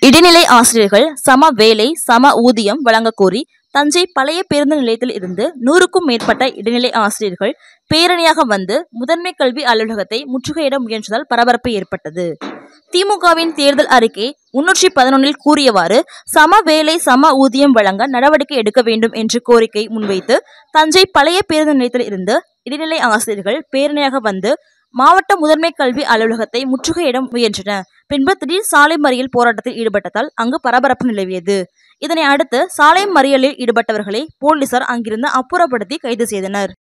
இடைநிலை ஆசிரியர்கள் சம வேலை சம ஊதியம் வழங்கக் கோரி தஞ்சை பழைய பேருந்து நிலையத்தில் இருந்து நூறுக்கும் மேற்பட்ட இடைநிலை ஆசிரியர்கள் பேரணியாக வந்து முதன்மை கல்வி அலுவலகத்தை முற்றுகையிட முயன்றதால் பரபரப்பு ஏற்பட்டது திமுகவின் தேர்தல் அறிக்கை முன்னூற்றி பதினொன்றில் கூறியவாறு சம வேலை சம ஊதியம் வழங்க நடவடிக்கை எடுக்க வேண்டும் என்று கோரிக்கை முன்வைத்து தஞ்சை பழைய பேருந்து நிலையத்தில் இருந்து இடைநிலை ஆசிரியர்கள் பேரணியாக வந்து மாவட்ட முதன்மை கல்வி அலுவலகத்தை முற்றுகையிட முயன்றனர் பின்பு திடீர் சாலை மறியல் போராட்டத்தில் ஈடுபட்டதால் அங்கு பரபரப்பு நிலவியது இதனை அடுத்து சாலை மறியலில் ஈடுபட்டவர்களை போலீசார் அங்கிருந்து அப்புறப்படுத்தி கைது செய்தனர்